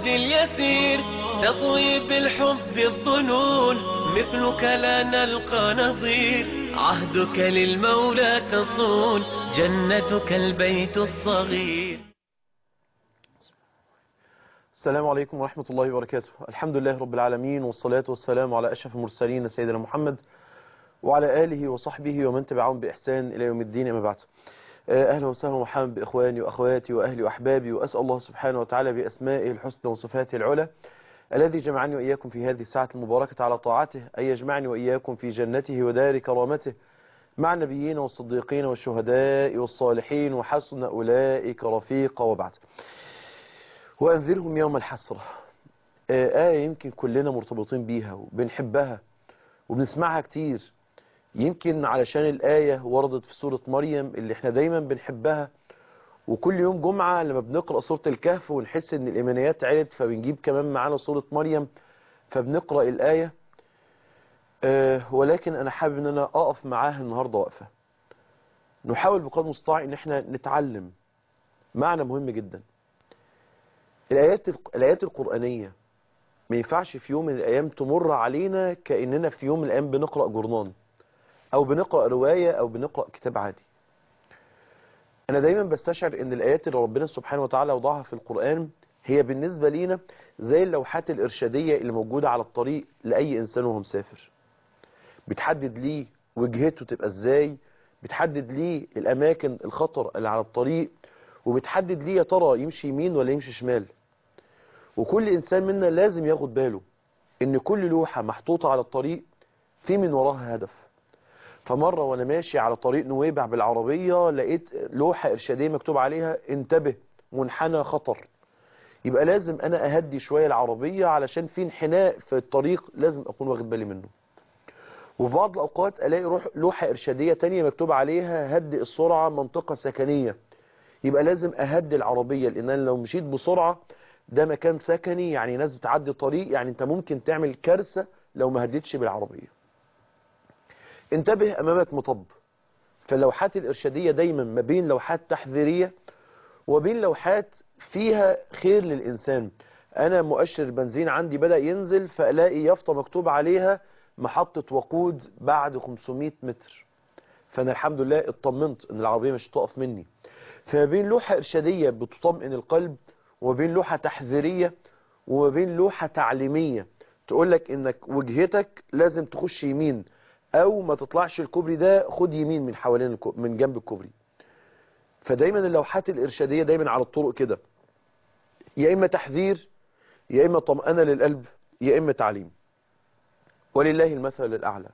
اليسير تطوي بالحب الظنون مثلك لا نلقى نظير عهدك للمولى تصون جنتك البيت الصغير السلام عليكم ورحمة الله وبركاته الحمد لله رب العالمين والصلاة والسلام على أشرف المرسلين سيدنا محمد وعلى آله وصحبه ومن تبعهم بإحسان إلى يوم الدين أما بعد أهلا وسهلا ومرحبا بإخواني وأخواتي وأهلي وأحبابي وأسأل الله سبحانه وتعالى بأسمائه الحسنى وصفاته العلى الذي جمعني وإياكم في هذه الساعة المباركة على طاعته أن يجمعني وإياكم في جنته ودار كرامته مع النبيين والصديقين والشهداء والصالحين وحسن أولئك رفيقا وبعد وأنذرهم يوم الحسرة آية يمكن كلنا مرتبطين بيها وبنحبها وبنسمعها كتير يمكن علشان الآية وردت في سورة مريم اللي احنا دايما بنحبها وكل يوم جمعة لما بنقرأ سورة الكهف ونحس ان الإيمانيات علت فبنجيب كمان معانا سورة مريم فبنقرأ الآية آه ولكن أنا حابب ان أنا أقف معاها النهاردة وقفة نحاول بقدر المستطاع ان احنا نتعلم معنى مهم جدا الآيات الآيات القرآنية ما ينفعش في يوم من الأيام تمر علينا كأننا في يوم من الأيام بنقرأ جورنان أو بنقرأ رواية أو بنقرأ كتاب عادي أنا دايما بستشعر أن الآيات اللي ربنا سبحانه وتعالى وضعها في القرآن هي بالنسبة لينا زي اللوحات الإرشادية اللي موجودة على الطريق لأي إنسان وهو مسافر بتحدد ليه وجهته تبقى إزاي بتحدد ليه الأماكن الخطر اللي على الطريق وبتحدد ليه يا ترى يمشي يمين ولا يمشي شمال وكل إنسان منا لازم ياخد باله إن كل لوحة محطوطة على الطريق في من وراها هدف فمرة وانا ماشي على طريق نويبع بالعربية لقيت لوحة ارشادية مكتوب عليها انتبه منحنى خطر يبقى لازم انا اهدي شوية العربية علشان في انحناء في الطريق لازم اكون واخد بالي منه وفي بعض الاوقات الاقي روح لوحة ارشادية تانية مكتوب عليها هدي السرعة منطقة سكنية يبقى لازم اهدي العربية لان انا لو مشيت بسرعة ده مكان سكني يعني ناس بتعدي طريق يعني انت ممكن تعمل كارثة لو ما هديتش بالعربية انتبه امامك مطب فاللوحات الارشادية دايما ما بين لوحات تحذيرية وبين لوحات فيها خير للانسان انا مؤشر البنزين عندي بدأ ينزل فالاقي يافطة مكتوب عليها محطة وقود بعد 500 متر فانا الحمد لله اطمنت ان العربية مش تقف مني فما بين لوحة ارشادية بتطمئن القلب وبين لوحة تحذيرية وبين لوحة تعليمية تقول لك انك وجهتك لازم تخش يمين او ما تطلعش الكوبري ده خد يمين من حوالين من جنب الكوبري فدايما اللوحات الارشادية دايما على الطرق كده يا اما تحذير يا اما طمأنة للقلب يا اما تعليم ولله المثل الاعلى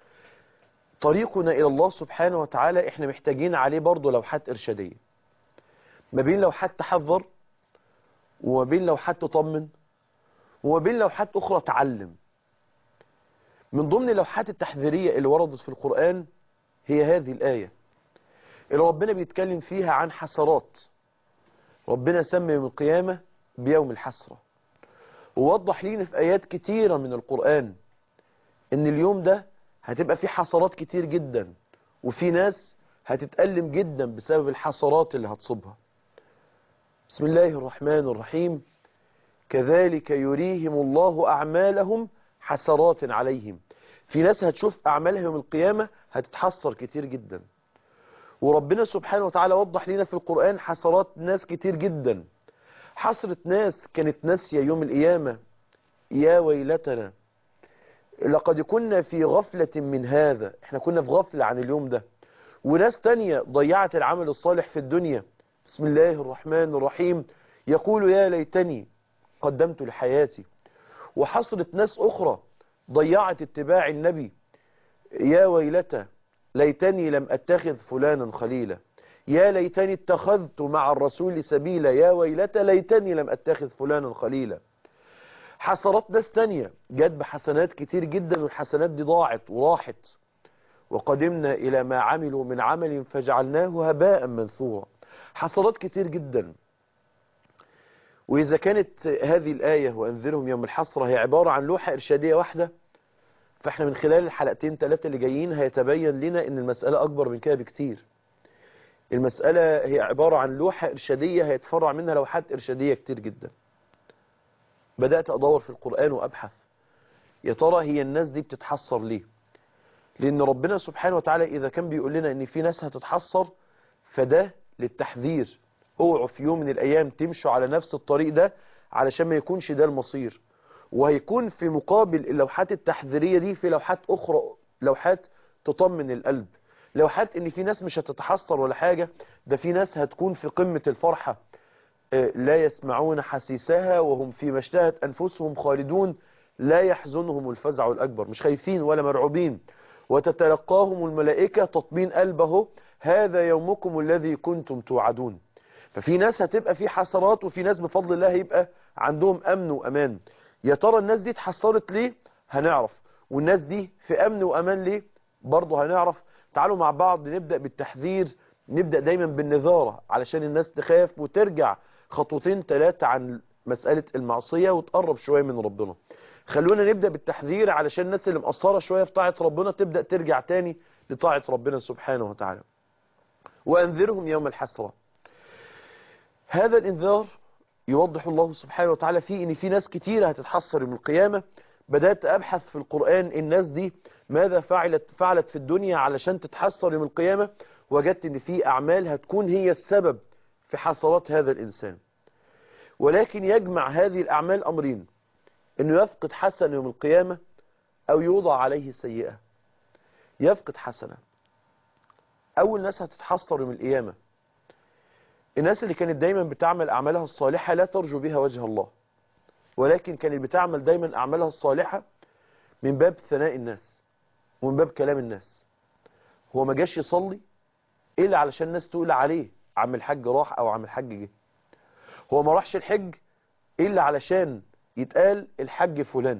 طريقنا الى الله سبحانه وتعالى احنا محتاجين عليه برضه لوحات ارشادية ما بين لوحات تحذر وما بين لوحات تطمن وما بين لوحات اخرى تعلم من ضمن اللوحات التحذيرية اللي وردت في القرآن هي هذه الآية اللي ربنا بيتكلم فيها عن حسرات ربنا سمى يوم القيامة بيوم الحسرة ووضح لينا في آيات كتيرة من القرآن ان اليوم ده هتبقى فيه حسرات كتير جدا وفي ناس هتتألم جدا بسبب الحسرات اللي هتصيبها بسم الله الرحمن الرحيم كذلك يريهم الله أعمالهم حسرات عليهم في ناس هتشوف أعمالها يوم القيامة هتتحسر كتير جدا وربنا سبحانه وتعالى وضح لنا في القرآن حسرات ناس كتير جدا حسرة ناس كانت ناسية يوم القيامة يا ويلتنا لقد كنا في غفلة من هذا احنا كنا في غفلة عن اليوم ده وناس تانية ضيعت العمل الصالح في الدنيا بسم الله الرحمن الرحيم يقول يا ليتني قدمت لحياتي وحصلت ناس أخرى ضيعت اتباع النبي يا ويلتى ليتني لم أتخذ فلانا خليلا يا ليتني اتخذت مع الرسول سبيلا يا ويلتى ليتني لم أتخذ فلانا خليلا حسرات ناس تانية جت بحسنات كتير جدا والحسنات دي ضاعت وراحت وقدمنا إلى ما عملوا من عمل فجعلناه هباء منثورا حسرات كتير جدا وإذا كانت هذه الآية وأنذرهم يوم الحسرة هي عبارة عن لوحة إرشادية واحدة فإحنا من خلال الحلقتين ثلاثة اللي جايين هيتبين لنا إن المسألة أكبر من كده بكتير المسألة هي عبارة عن لوحة إرشادية هيتفرع منها لوحات إرشادية كتير جدا بدأت أدور في القرآن وأبحث يا ترى هي الناس دي بتتحصر ليه لأن ربنا سبحانه وتعالى إذا كان بيقول لنا إن في ناس هتتحصر فده للتحذير اوعوا في يوم من الأيام تمشوا على نفس الطريق ده علشان ما يكونش ده المصير وهيكون في مقابل اللوحات التحذيرية دي في لوحات أخرى لوحات تطمن القلب لوحات ان في ناس مش هتتحصر ولا حاجة ده في ناس هتكون في قمة الفرحة لا يسمعون حسيسها وهم فيما اشتهت أنفسهم خالدون لا يحزنهم الفزع الأكبر مش خايفين ولا مرعوبين وتتلقاهم الملائكة تطمين قلبه هذا يومكم الذي كنتم توعدون ففي ناس هتبقى في حسرات وفي ناس بفضل الله هيبقى عندهم أمن وأمان يا ترى الناس دي اتحصرت ليه هنعرف والناس دي في أمن وأمان ليه برضه هنعرف تعالوا مع بعض نبدأ بالتحذير نبدأ دايما بالنذارة علشان الناس تخاف وترجع خطوتين ثلاثة عن مسألة المعصية وتقرب شوية من ربنا خلونا نبدأ بالتحذير علشان الناس اللي مقصرة شوية في طاعة ربنا تبدأ ترجع تاني لطاعة ربنا سبحانه وتعالى وأنذرهم يوم الحسرة هذا الإنذار يوضح الله سبحانه وتعالى فيه ان في ناس كتيرة هتتحصر من القيامة بدأت أبحث في القرآن الناس دي ماذا فعلت فعلت في الدنيا علشان تتحصر من القيامة وجدت ان في أعمال هتكون هي السبب في حصرات هذا الإنسان ولكن يجمع هذه الأعمال أمرين انه يفقد حسنة يوم القيامة أو يوضع عليه سيئة يفقد حسنة أول ناس هتتحصر يوم القيامة الناس اللي كانت دايما بتعمل أعمالها الصالحة لا ترجو بها وجه الله ولكن كانت بتعمل دايما أعمالها الصالحة من باب ثناء الناس ومن باب كلام الناس هو ما جاش يصلي إلا علشان الناس تقول عليه عم الحج راح أو عم الحج جه هو ما راحش الحج إلا علشان يتقال الحج فلان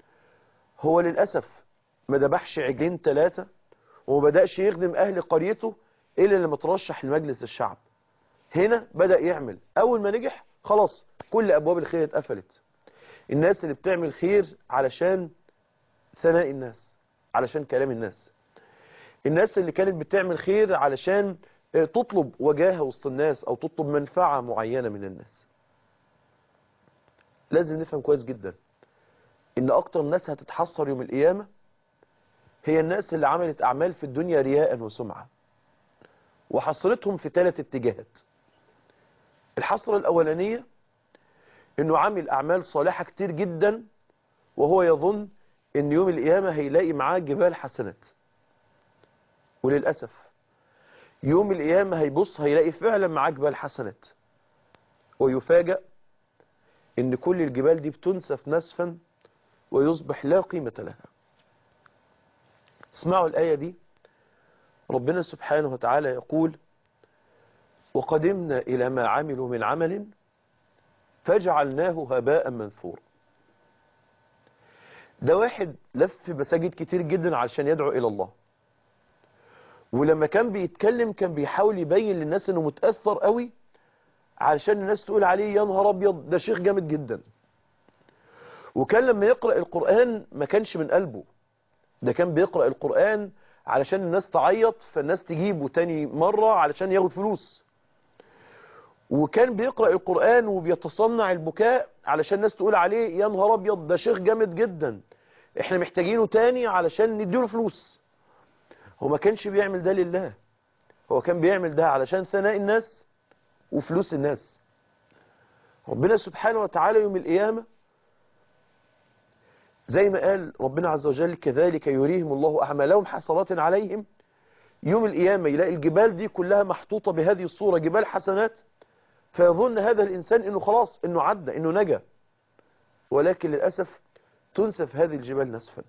هو للأسف ما دبحش عجلين ثلاثة وما بدأش يخدم أهل قريته إلا لما ترشح لمجلس الشعب هنا بدأ يعمل أول ما نجح خلاص كل أبواب الخير اتقفلت الناس اللي بتعمل خير علشان ثناء الناس علشان كلام الناس الناس اللي كانت بتعمل خير علشان تطلب وجاهة وسط الناس أو تطلب منفعة معينة من الناس لازم نفهم كويس جدا إن أكتر ناس هتتحصر يوم القيامة هي الناس اللي عملت أعمال في الدنيا رياء وسمعة وحصرتهم في ثلاث اتجاهات الحصر الأولانية انه عامل اعمال صالحة كتير جدا وهو يظن ان يوم القيامة هيلاقي معاه جبال حسنات وللأسف يوم القيامة هيبص هيلاقي فعلا معاه جبال حسنات ويفاجأ ان كل الجبال دي بتنسف نسفا ويصبح لا قيمة لها اسمعوا الآية دي ربنا سبحانه وتعالى يقول وقدمنا إلى ما عملوا من عمل فجعلناه هباء منثورا ده واحد لف مساجد كتير جدا علشان يدعو إلى الله ولما كان بيتكلم كان بيحاول يبين للناس انه متأثر قوي علشان الناس تقول عليه يا نهار ابيض ده شيخ جامد جدا وكان لما يقرأ القرآن ما كانش من قلبه ده كان بيقرأ القرآن علشان الناس تعيط فالناس تجيبه تاني مرة علشان ياخد فلوس وكان بيقرأ القرآن وبيتصنع البكاء علشان الناس تقول عليه يا نهار ابيض ده شيخ جامد جدا احنا محتاجينه تاني علشان نديله فلوس هو ما كانش بيعمل ده لله هو كان بيعمل ده علشان ثناء الناس وفلوس الناس ربنا سبحانه وتعالى يوم القيامة زي ما قال ربنا عز وجل كذلك يريهم الله أعمالهم حسرات عليهم يوم القيامة يلاقي الجبال دي كلها محطوطة بهذه الصورة جبال حسنات فيظن هذا الإنسان إنه خلاص إنه عدى إنه نجا ولكن للأسف تنسف هذه الجبال نسفا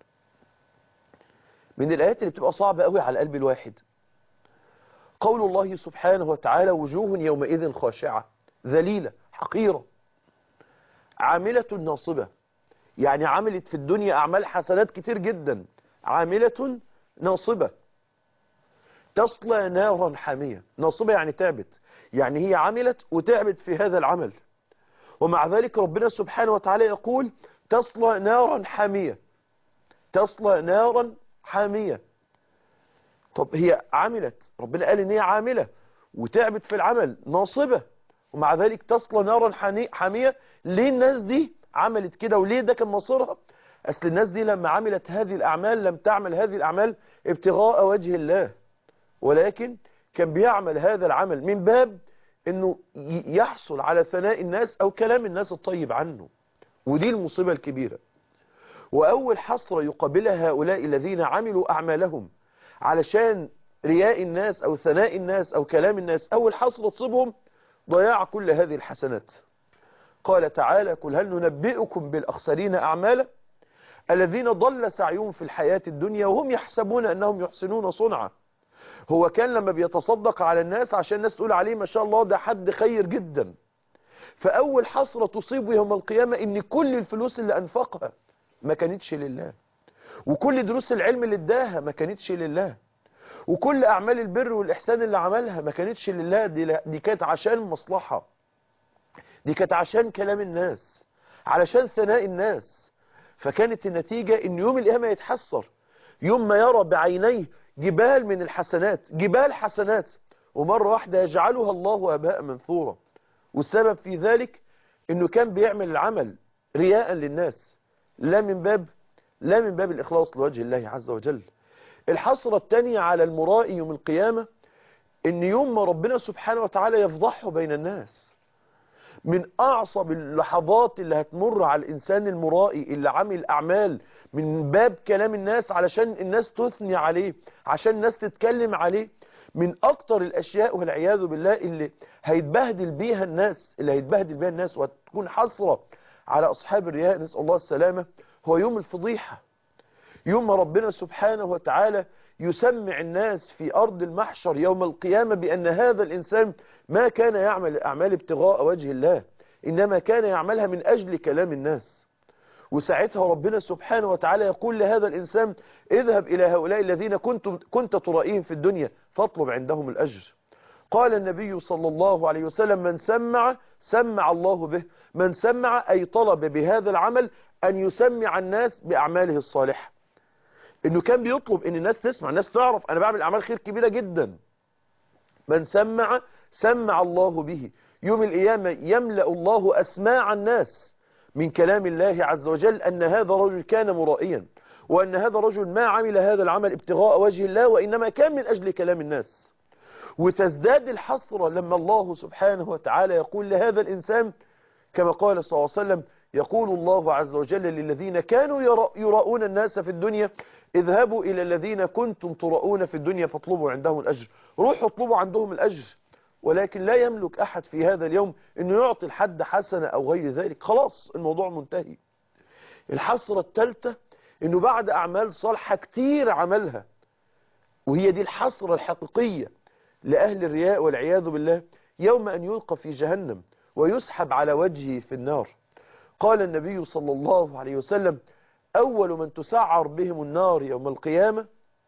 من الآيات اللي بتبقى صعبة قوي على قلب الواحد قول الله سبحانه وتعالى وجوه يومئذ خاشعة ذليلة حقيرة عاملة ناصبة يعني عملت في الدنيا أعمال حسنات كتير جدا عاملة ناصبة تصلى نارا حامية ناصبة يعني تعبت يعني هي عملت وتعبت في هذا العمل ومع ذلك ربنا سبحانه وتعالى يقول تصلى نارا حامية تصلى نارا حامية طب هي عملت ربنا قال ان هي عاملة وتعبت في العمل ناصبة ومع ذلك تصلى نارا حامية ليه الناس دي عملت كده وليه ده كان مصيرها أصل الناس دي لما عملت هذه الأعمال لم تعمل هذه الأعمال ابتغاء وجه الله ولكن كان بيعمل هذا العمل من باب انه يحصل على ثناء الناس او كلام الناس الطيب عنه ودي المصيبة الكبيرة واول حسرة يقابلها هؤلاء الذين عملوا اعمالهم علشان رياء الناس او ثناء الناس او كلام الناس اول حسرة تصيبهم ضياع كل هذه الحسنات قال تعالى قل هل ننبئكم بالاخسرين اعمالا الذين ضل سعيهم في الحياة الدنيا وهم يحسبون انهم يحسنون صنعا هو كان لما بيتصدق على الناس عشان الناس تقول عليه ما شاء الله ده حد خير جدا فأول حسرة تصيبه يوم القيامة ان كل الفلوس اللي أنفقها ما كانتش لله وكل دروس العلم اللي اداها ما كانتش لله وكل أعمال البر والإحسان اللي عملها ما كانتش لله دي, دي كانت عشان مصلحة دي كانت عشان كلام الناس علشان ثناء الناس فكانت النتيجة ان يوم القيامة يتحسر يوم ما يرى بعينيه جبال من الحسنات جبال حسنات ومرة واحدة يجعلها الله أباء منثورا والسبب في ذلك انه كان بيعمل العمل رياء للناس لا من باب لا من باب الإخلاص لوجه الله عز وجل الحسرة الثانية على المرائي يوم القيامة ان يوم ما ربنا سبحانه وتعالى يفضحه بين الناس من أعصب اللحظات اللي هتمر على الإنسان المرائي اللي عامل أعمال من باب كلام الناس علشان الناس تثني عليه عشان الناس تتكلم عليه من أكتر الأشياء والعياذ بالله اللي هيتبهدل بيها الناس اللي هيتبهدل بيها الناس وتكون حسرة على أصحاب الرياء نسأل الله السلامة هو يوم الفضيحة يوم ما ربنا سبحانه وتعالى يسمع الناس في أرض المحشر يوم القيامة بأن هذا الإنسان ما كان يعمل الأعمال ابتغاء وجه الله إنما كان يعملها من أجل كلام الناس وساعتها ربنا سبحانه وتعالى يقول لهذا الإنسان اذهب إلى هؤلاء الذين كنت, كنت ترائيهم في الدنيا فاطلب عندهم الأجر قال النبي صلى الله عليه وسلم من سمع سمع الله به من سمع أي طلب بهذا العمل أن يسمع الناس بأعماله الصالحة انه كان بيطلب ان الناس تسمع الناس تعرف انا بعمل اعمال خير كبيرة جدا من سمع سمع الله به يوم القيامة يملأ الله اسماع الناس من كلام الله عز وجل ان هذا رجل كان مرائيا وان هذا رجل ما عمل هذا العمل ابتغاء وجه الله وانما كان من اجل كلام الناس وتزداد الحسرة لما الله سبحانه وتعالى يقول لهذا الانسان كما قال صلى الله عليه وسلم يقول الله عز وجل للذين كانوا يراؤون الناس في الدنيا اذهبوا إلى الذين كنتم تراؤون في الدنيا فاطلبوا عندهم الأجر روحوا اطلبوا عندهم الأجر ولكن لا يملك أحد في هذا اليوم أنه يعطي الحد حسنة أو غير ذلك خلاص الموضوع منتهي الحسرة الثالثة أنه بعد أعمال صالحة كتير عملها وهي دي الحسرة الحقيقية لأهل الرياء والعياذ بالله يوم أن يلقى في جهنم ويسحب على وجهه في النار قال النبي صلى الله عليه وسلم أول من تسعر بهم النار يوم القيامة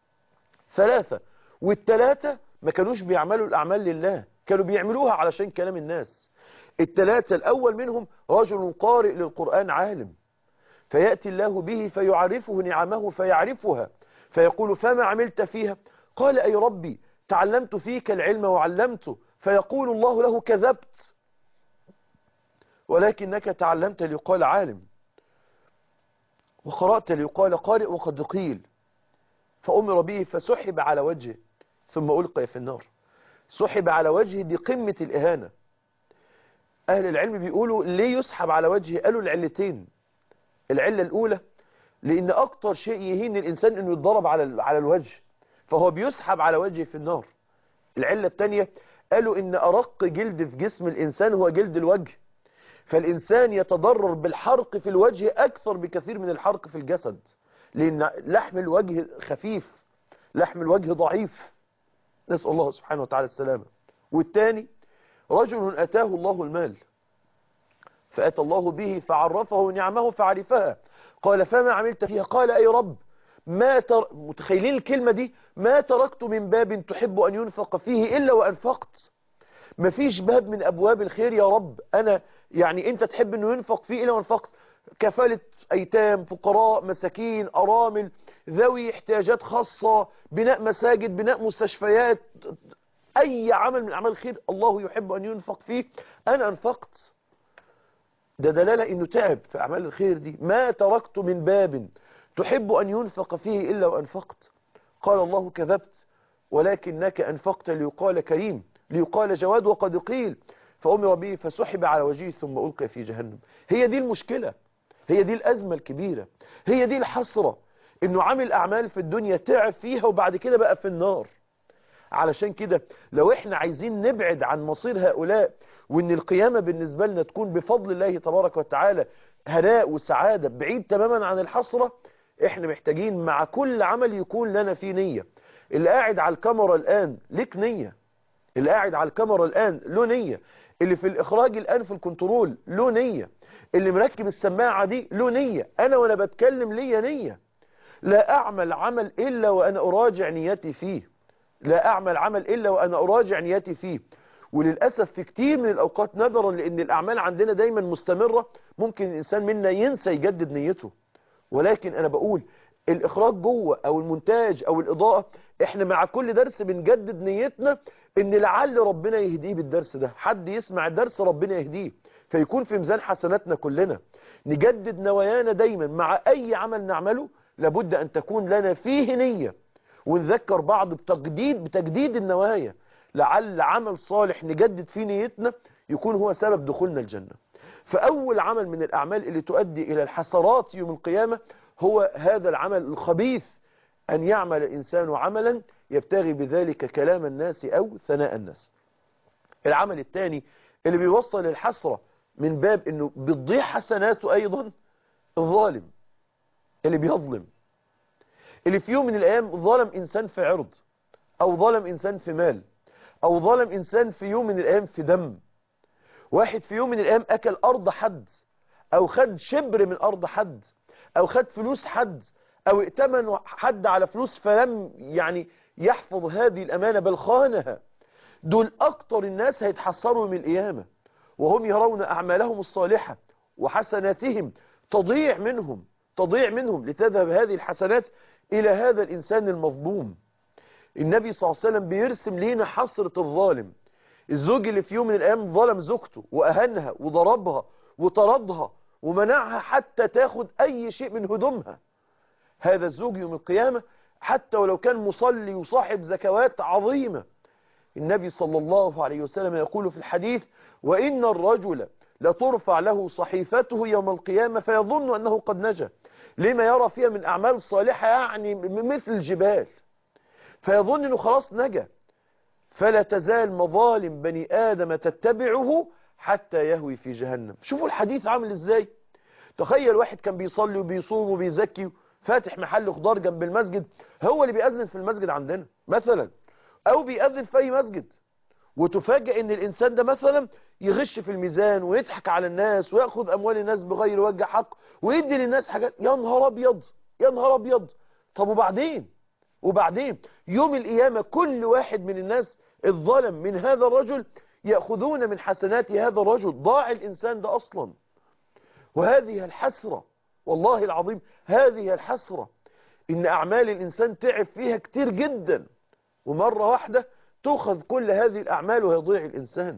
ثلاثة والثلاثة ما كانوش بيعملوا الأعمال لله كانوا بيعملوها علشان كلام الناس الثلاثة الأول منهم رجل قارئ للقرآن عالم فيأتي الله به فيعرفه نعمه فيعرفها فيقول فما عملت فيها قال أي ربي تعلمت فيك العلم وعلمته فيقول الله له كذبت ولكنك تعلمت ليقال عالم وقرأت ليقال قارئ وقد قيل فأمر به فسحب على وجهه ثم ألقي في النار سحب على وجهه دي قمة الإهانة أهل العلم بيقولوا ليه يسحب على وجهه قالوا العلتين العلة الأولى لأن أكتر شيء يهين الإنسان أنه يتضرب على على الوجه فهو بيسحب على وجهه في النار العلة الثانية قالوا إن أرق جلد في جسم الإنسان هو جلد الوجه فالإنسان يتضرر بالحرق في الوجه أكثر بكثير من الحرق في الجسد لأن لحم الوجه خفيف لحم الوجه ضعيف نسأل الله سبحانه وتعالى السلامة والثاني رجل أتاه الله المال فأتى الله به فعرفه نعمه فعرفها قال فما عملت فيها قال أي رب ما تر... متخيلين الكلمة دي ما تركت من باب تحب أن ينفق فيه إلا وأنفقت مفيش باب من أبواب الخير يا رب أنا يعني أنت تحب أنه ينفق فيه إلا وأنفقت كفالة أيتام فقراء مساكين أرامل ذوي احتياجات خاصة بناء مساجد بناء مستشفيات أي عمل من أعمال الخير الله يحب أن ينفق فيه أنا أنفقت ده دلالة انه تعب في اعمال الخير دي ما تركت من باب تحب ان ينفق فيه الا وانفقت قال الله كذبت ولكنك انفقت ليقال كريم ليقال جواد وقد قيل فأمر به فسحب على وجهه ثم ألقي في جهنم هي دي المشكلة هي دي الأزمة الكبيرة هي دي الحسرة انه عامل اعمال في الدنيا تعب فيها وبعد كده بقى في النار علشان كده لو احنا عايزين نبعد عن مصير هؤلاء وان القيامة بالنسبة لنا تكون بفضل الله تبارك وتعالى هناء وسعادة بعيد تماما عن الحسرة احنا محتاجين مع كل عمل يكون لنا فيه نية اللي قاعد على الكاميرا الآن ليك نية اللي قاعد على الكاميرا الآن له نية اللي في الإخراج الآن في الكنترول له نية اللي مركب السماعة دي له نية أنا وأنا بتكلم ليا نية لا أعمل عمل إلا وأنا أراجع نيتي فيه لا أعمل عمل إلا وأنا أراجع نيتي فيه وللأسف في كتير من الأوقات نظرا لأن الأعمال عندنا دايما مستمرة ممكن الإنسان منا ينسى يجدد نيته ولكن أنا بقول الإخراج جوه أو المونتاج أو الإضاءة إحنا مع كل درس بنجدد نيتنا إن لعل ربنا يهديه بالدرس ده حد يسمع الدرس ربنا يهديه فيكون في ميزان حسناتنا كلنا نجدد نوايانا دايما مع أي عمل نعمله لابد أن تكون لنا فيه نية ونذكر بعض بتجديد بتجديد النوايا لعل عمل صالح نجدد فيه نيتنا يكون هو سبب دخولنا الجنة فأول عمل من الأعمال اللي تؤدي إلى الحسرات يوم القيامة هو هذا العمل الخبيث أن يعمل الإنسان عملا يبتغي بذلك كلام الناس أو ثناء الناس العمل الثاني اللي بيوصل الحسرة من باب أنه بتضيع حسناته أيضا الظالم اللي بيظلم اللي في يوم من الأيام ظلم إنسان في عرض أو ظلم إنسان في مال أو ظلم إنسان في يوم من الأيام في دم واحد في يوم من الأيام أكل أرض حد أو خد شبر من أرض حد أو خد فلوس حد أو ائتمن حد على فلوس فلم يعني يحفظ هذه الأمانة بل خانها دول أكتر الناس هيتحصروا من القيامة وهم يرون أعمالهم الصالحة وحسناتهم تضيع منهم تضيع منهم لتذهب هذه الحسنات إلى هذا الإنسان المظلوم النبي صلى الله عليه وسلم بيرسم لينا حسرة الظالم الزوج اللي في يوم من الأيام ظلم زوجته وأهنها وضربها وطردها ومنعها حتى تاخد أي شيء من هدومها هذا الزوج يوم القيامة حتى ولو كان مصلي وصاحب زكوات عظيمة النبي صلى الله عليه وسلم يقول في الحديث وإن الرجل لترفع له صحيفته يوم القيامة فيظن أنه قد نجا لما يرى فيها من أعمال صالحة يعني مثل الجبال فيظن أنه خلاص نجا فلا تزال مظالم بني آدم تتبعه حتى يهوي في جهنم شوفوا الحديث عامل ازاي تخيل واحد كان بيصلي وبيصوم وبيزكي فاتح محل خضار جنب المسجد هو اللي بيأذن في المسجد عندنا مثلا او بيأذن في اي مسجد وتفاجئ ان الانسان ده مثلا يغش في الميزان ويضحك على الناس ويأخذ اموال الناس بغير وجه حق ويدي للناس حاجات يا نهار ابيض يا نهار ابيض طب وبعدين وبعدين يوم القيامة كل واحد من الناس الظلم من هذا الرجل يأخذون من حسنات هذا الرجل ضاع الإنسان ده أصلا وهذه الحسرة والله العظيم هذه الحسرة إن أعمال الإنسان تعب فيها كتير جدا ومرة واحدة تأخذ كل هذه الأعمال ويضيع الإنسان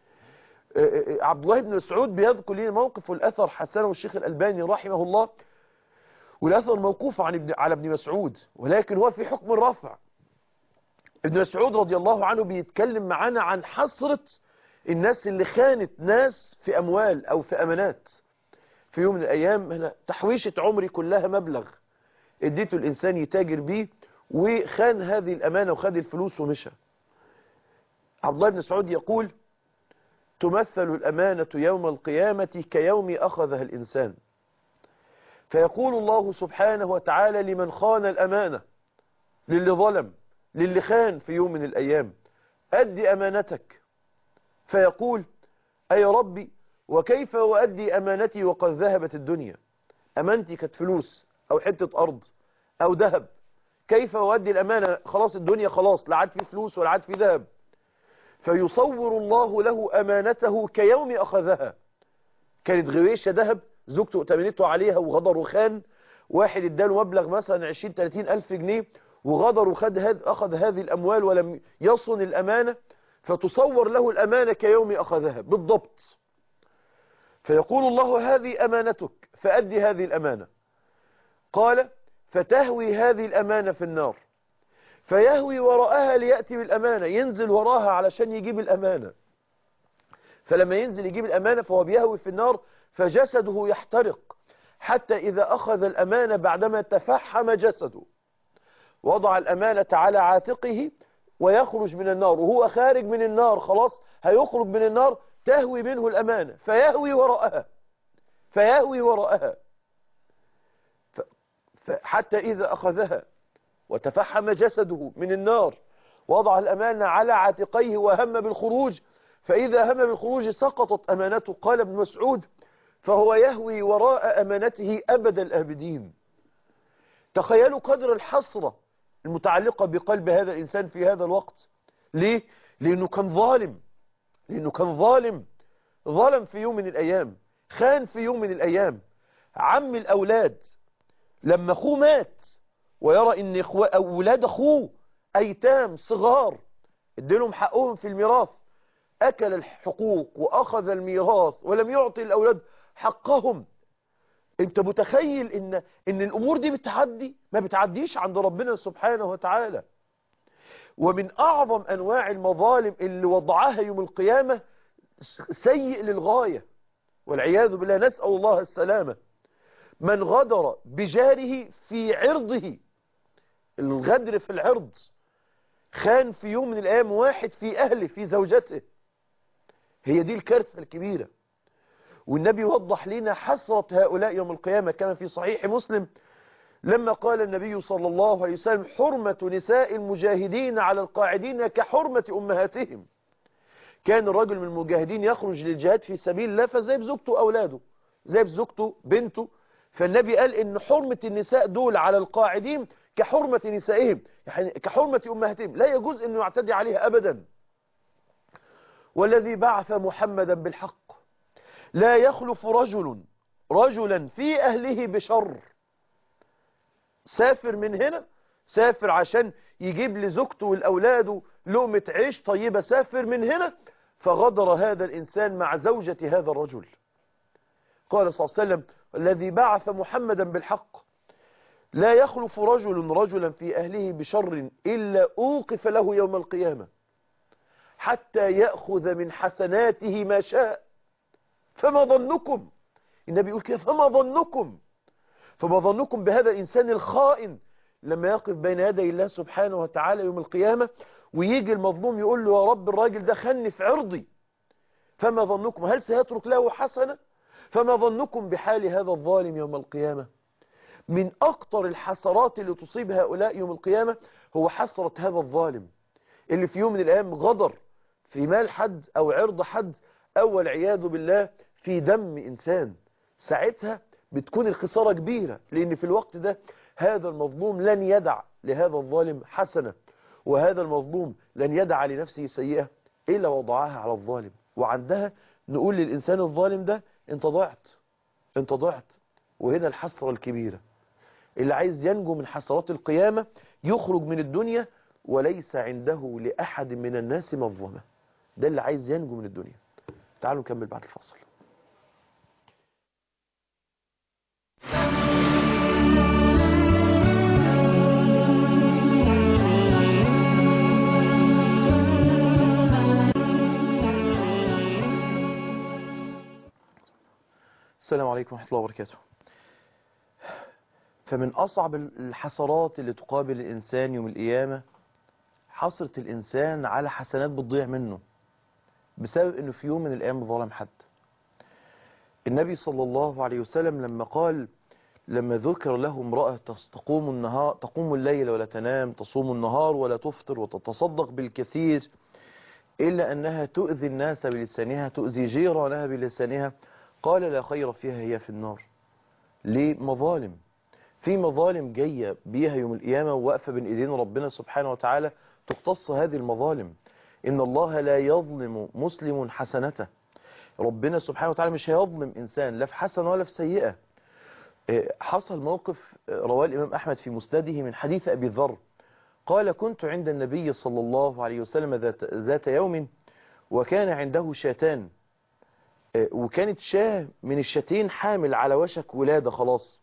عبد الله بن مسعود بيذكر لنا موقف والأثر حسنه الشيخ الألباني رحمه الله والأثر موقوف عن ابن على ابن مسعود ولكن هو في حكم الرفع ابن مسعود رضي الله عنه بيتكلم معانا عن حسرة الناس اللي خانت ناس في أموال أو في أمانات في يوم من الأيام هنا تحويشة عمري كلها مبلغ اديته الإنسان يتاجر بيه وخان هذه الأمانة وخد الفلوس ومشى عبد الله بن مسعود يقول تمثل الأمانة يوم القيامة كيوم أخذها الإنسان فيقول الله سبحانه وتعالى لمن خان الأمانة للي ظلم للي خان في يوم من الأيام أدي أمانتك فيقول أي ربي وكيف أؤدي أمانتي وقد ذهبت الدنيا أمانتي كانت فلوس أو حتة أرض أو ذهب كيف أؤدي الأمانة خلاص الدنيا خلاص لا عاد في فلوس ولا عاد في ذهب فيصور الله له أمانته كيوم أخذها كانت غويشة ذهب زوجته ائتمنته عليها وغدر وخان واحد اداله مبلغ مثلا 20 30 ألف جنيه وغدر وخد هذ أخذ هذه الأموال ولم يصن الأمانة فتصور له الأمانة كيوم أخذها بالضبط فيقول الله هذه أمانتك فأدي هذه الأمانة قال فتهوي هذه الأمانة في النار فيهوي وراءها ليأتي بالأمانة ينزل وراها علشان يجيب الأمانة فلما ينزل يجيب الأمانة فهو بيهوي في النار فجسده يحترق حتى إذا أخذ الأمانة بعدما تفحم جسده وضع الأمانة على عاتقه ويخرج من النار وهو خارج من النار خلاص هيخرج من النار تهوي منه الأمانة فيهوي وراءها فيهوي وراءها حتى إذا أخذها وتفحم جسده من النار وضع الأمانة على عاتقيه وهم بالخروج فإذا هم بالخروج سقطت أمانته قال ابن مسعود فهو يهوي وراء أمانته أبد الآبدين تخيلوا قدر الحسرة المتعلقة بقلب هذا الإنسان في هذا الوقت ليه؟ لأنه كان ظالم لأنه كان ظالم ظلم في يوم من الأيام خان في يوم من الأيام عم الأولاد لما أخوه مات ويرى أن إخوة أولاد أخوه أيتام صغار ادلهم حقهم في الميراث أكل الحقوق وأخذ الميراث ولم يعطي الأولاد حقهم انت متخيل ان ان الامور دي بتعدي ما بتعديش عند ربنا سبحانه وتعالى ومن اعظم انواع المظالم اللي وضعها يوم القيامة سيء للغاية والعياذ بالله نسأل الله السلامة من غدر بجاره في عرضه الغدر في العرض خان في يوم من الايام واحد في اهله في زوجته هي دي الكارثة الكبيرة والنبي وضح لنا حسرة هؤلاء يوم القيامة كما في صحيح مسلم لما قال النبي صلى الله عليه وسلم حرمة نساء المجاهدين على القاعدين كحرمة أمهاتهم كان الرجل من المجاهدين يخرج للجهاد في سبيل الله فزي بزوجته أولاده زي بزوجته بنته فالنبي قال إن حرمة النساء دول على القاعدين كحرمة نسائهم يعني كحرمة أمهاتهم لا يجوز أنه يعتدي عليها أبدا والذي بعث محمدا بالحق لا يخلف رجل رجلا في أهله بشر سافر من هنا سافر عشان يجيب لزوجته والأولاد لقمة عيش طيبة سافر من هنا فغدر هذا الإنسان مع زوجة هذا الرجل قال صلى الله عليه وسلم الذي بعث محمدا بالحق لا يخلف رجل رجلا في أهله بشر إلا أوقف له يوم القيامة حتى يأخذ من حسناته ما شاء فما ظنكم النبي يقول كده فما ظنكم فما ظنكم بهذا الإنسان الخائن لما يقف بين يدي الله سبحانه وتعالى يوم القيامة ويجي المظلوم يقول له يا رب الراجل ده خني في عرضي فما ظنكم هل سيترك له حسنة فما ظنكم بحال هذا الظالم يوم القيامة من أكتر الحسرات اللي تصيب هؤلاء يوم القيامة هو حسرة هذا الظالم اللي في يوم من الأيام غدر في مال حد أو عرض حد أو والعياذ بالله في دم إنسان ساعتها بتكون الخسارة كبيرة لأن في الوقت ده هذا المظلوم لن يدع لهذا الظالم حسنة وهذا المظلوم لن يدع لنفسه سيئة إلا وضعها على الظالم وعندها نقول للإنسان الظالم ده انت ضعت انت ضعت وهنا الحسرة الكبيرة اللي عايز ينجو من حسرات القيامة يخرج من الدنيا وليس عنده لأحد من الناس مظلمة ده اللي عايز ينجو من الدنيا تعالوا نكمل بعد الفاصل السلام عليكم ورحمة الله وبركاته فمن أصعب الحسرات اللي تقابل الإنسان يوم القيامة حسرة الإنسان على حسنات بتضيع منه بسبب أنه في يوم من الأيام ظلم حد النبي صلى الله عليه وسلم لما قال لما ذكر له امرأة تقوم النهار تقوم الليل ولا تنام تصوم النهار ولا تفطر وتتصدق بالكثير إلا أنها تؤذي الناس بلسانها تؤذي جيرانها بلسانها قال لا خير فيها هي في النار ليه مظالم في مظالم جاية بيها يوم القيامة وواقفة بين ايدين ربنا سبحانه وتعالى تقتص هذه المظالم إن الله لا يظلم مسلم حسنته ربنا سبحانه وتعالى مش هيظلم إنسان لا في حسنة ولا في سيئة حصل موقف رواه الإمام أحمد في مسنده من حديث أبي ذر قال كنت عند النبي صلى الله عليه وسلم ذات, ذات يوم وكان عنده شاتان آه، وكانت شاه من الشاتين حامل على وشك ولادة خلاص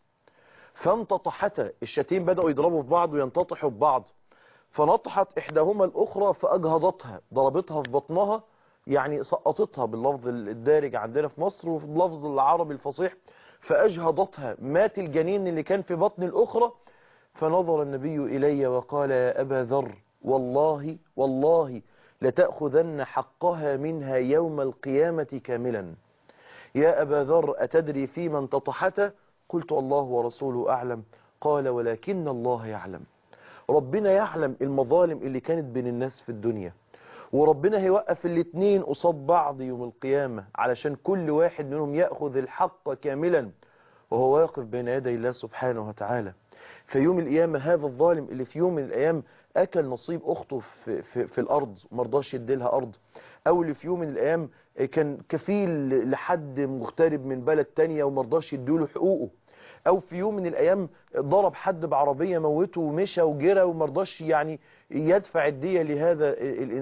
فانتطحتا الشاتين بدأوا يضربوا في بعض وينتطحوا ببعض فنطحت إحداهما الأخرى فأجهضتها ضربتها في بطنها يعني سقطتها باللفظ الدارج عندنا في مصر وفي اللفظ العربي الفصيح فأجهضتها مات الجنين اللي كان في بطن الأخرى فنظر النبي إلي وقال يا أبا ذر والله والله لتأخذن حقها منها يوم القيامة كاملا يا أبا ذر أتدري في من تطحت قلت الله ورسوله أعلم قال ولكن الله يعلم ربنا يعلم المظالم اللي كانت بين الناس في الدنيا وربنا هيوقف الاتنين قصاد بعض يوم القيامة علشان كل واحد منهم يأخذ الحق كاملا وهو واقف بين يدي الله سبحانه وتعالى في يوم القيامة هذا الظالم اللي في يوم من الأيام أكل نصيب أخته في, في, في الأرض مرضاش يديلها أرض أو اللي في يوم من الأيام كان كفيل لحد مغترب من بلد تانية ومرضاش يديله حقوقه او في يوم من الايام ضرب حد بعربية موته ومشى وجرى ومرضاش يعني يدفع الدية لهذا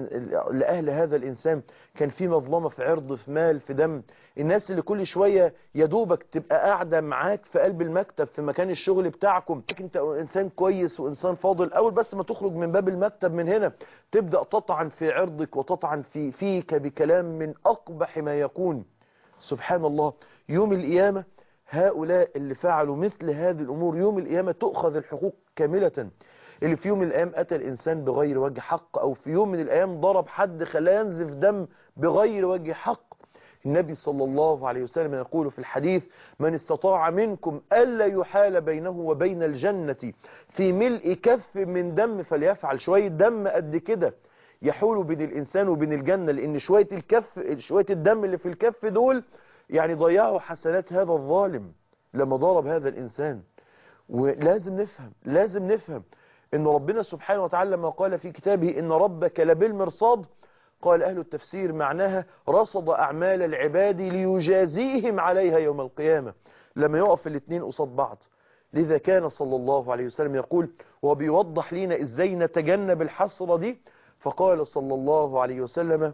لأهل هذا الإنسان كان في مظلمة في عرض في مال في دم الناس اللي كل شوية يدوبك تبقى قاعدة معاك في قلب المكتب في مكان الشغل بتاعكم انت انسان كويس وانسان فاضل اول بس ما تخرج من باب المكتب من هنا تبدأ تطعن في عرضك وتطعن في فيك بكلام من اقبح ما يكون سبحان الله يوم القيامة هؤلاء اللي فعلوا مثل هذه الأمور يوم القيامة تؤخذ الحقوق كاملة اللي في يوم من الأيام أتى الإنسان بغير وجه حق أو في يوم من الأيام ضرب حد خلاه ينزف دم بغير وجه حق النبي صلى الله عليه وسلم يقول في الحديث من استطاع منكم ألا يحال بينه وبين الجنة في ملء كف من دم فليفعل شوية دم قد كده يحول بين الإنسان وبين الجنة لأن شوية الكف شوية الدم اللي في الكف دول يعني ضيعوا حسنات هذا الظالم لما ضرب هذا الإنسان ولازم نفهم لازم نفهم ان ربنا سبحانه وتعالى لما قال في كتابه ان ربك لبالمرصاد قال أهل التفسير معناها رصد أعمال العباد ليجازيهم عليها يوم القيامة لما يقف الاثنين قصاد بعض لذا كان صلى الله عليه وسلم يقول وبيوضح لنا ازاي نتجنب الحسرة دي فقال صلى الله عليه وسلم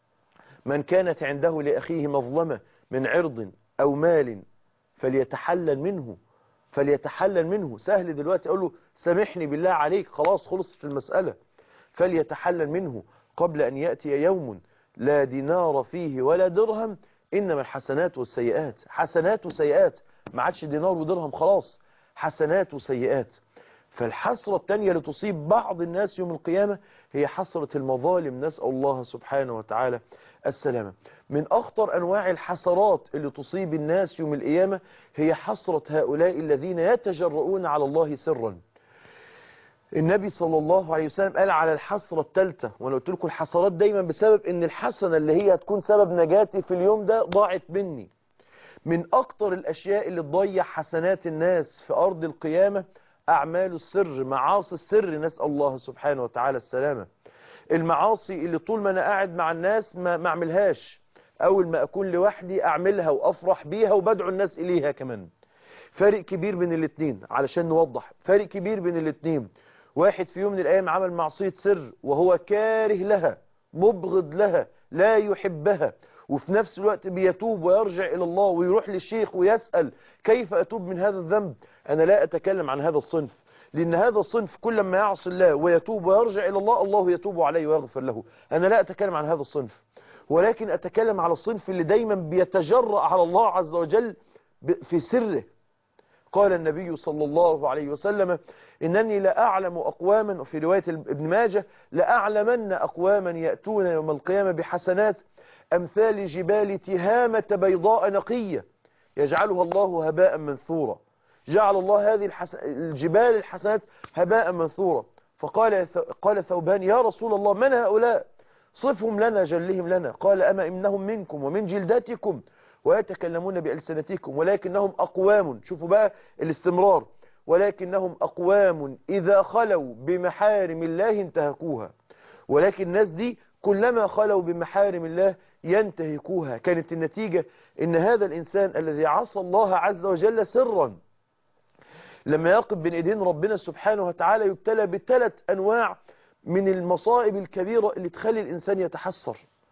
من كانت عنده لأخيه مظلمة من عرض أو مال فليتحلل منه فليتحلل منه سهل دلوقتي أقول له سامحني بالله عليك خلاص خلص في المسألة فليتحلل منه قبل أن يأتي يوم لا دينار فيه ولا درهم إنما الحسنات والسيئات حسنات وسيئات ما عادش دينار ودرهم خلاص حسنات وسيئات فالحسرة التانية اللي تصيب بعض الناس يوم القيامة هي حسرة المظالم نسأل الله سبحانه وتعالى السلامة من أخطر أنواع الحسرات اللي تصيب الناس يوم القيامة هي حسرة هؤلاء الذين يتجرؤون على الله سرا النبي صلى الله عليه وسلم قال على الحسرة الثالثة وانا قلت لكم الحسرات دايما بسبب ان الحسنة اللي هي هتكون سبب نجاتي في اليوم ده ضاعت مني من اكتر الاشياء اللي تضيع حسنات الناس في ارض القيامة اعمال السر معاصي السر نسأل الله سبحانه وتعالى السلامة المعاصي اللي طول ما انا قاعد مع الناس ما, ما اعملهاش اول ما اكون لوحدي اعملها وافرح بيها وبدعو الناس اليها كمان فارق كبير بين الاثنين علشان نوضح فارق كبير بين الاثنين واحد في يوم من الأيام عمل معصية سر وهو كاره لها مبغض لها لا يحبها وفي نفس الوقت بيتوب ويرجع إلى الله ويروح للشيخ ويسأل كيف أتوب من هذا الذنب أنا لا أتكلم عن هذا الصنف لأن هذا الصنف كل ما يعصي الله ويتوب ويرجع إلى الله الله يتوب عليه ويغفر له أنا لا أتكلم عن هذا الصنف ولكن أتكلم على الصنف اللي دايما بيتجرأ على الله عز وجل في سره قال النبي صلى الله عليه وسلم إنني لأعلم أقواما في رواية ابن ماجه لأعلمن أقواما يأتون يوم القيامة بحسنات أمثال جبال تهامة بيضاء نقية يجعلها الله هباء منثورا جعل الله هذه الحسن الجبال الحسنات هباء منثورا فقال قال ثوبان يا رسول الله من هؤلاء صفهم لنا جلهم لنا قال أما إنهم منكم ومن جلدتكم ويتكلمون بألسنتكم ولكنهم أقوام شوفوا بقى الاستمرار ولكنهم أقوام إذا خلوا بمحارم الله انتهكوها ولكن الناس دي كلما خلوا بمحارم الله ينتهكوها كانت النتيجة ان هذا الإنسان الذي عصى الله عز وجل سرا لما يقف بين ايدين ربنا سبحانه وتعالى يبتلى بثلاث أنواع من المصائب الكبيرة اللي تخلي الإنسان يتحسر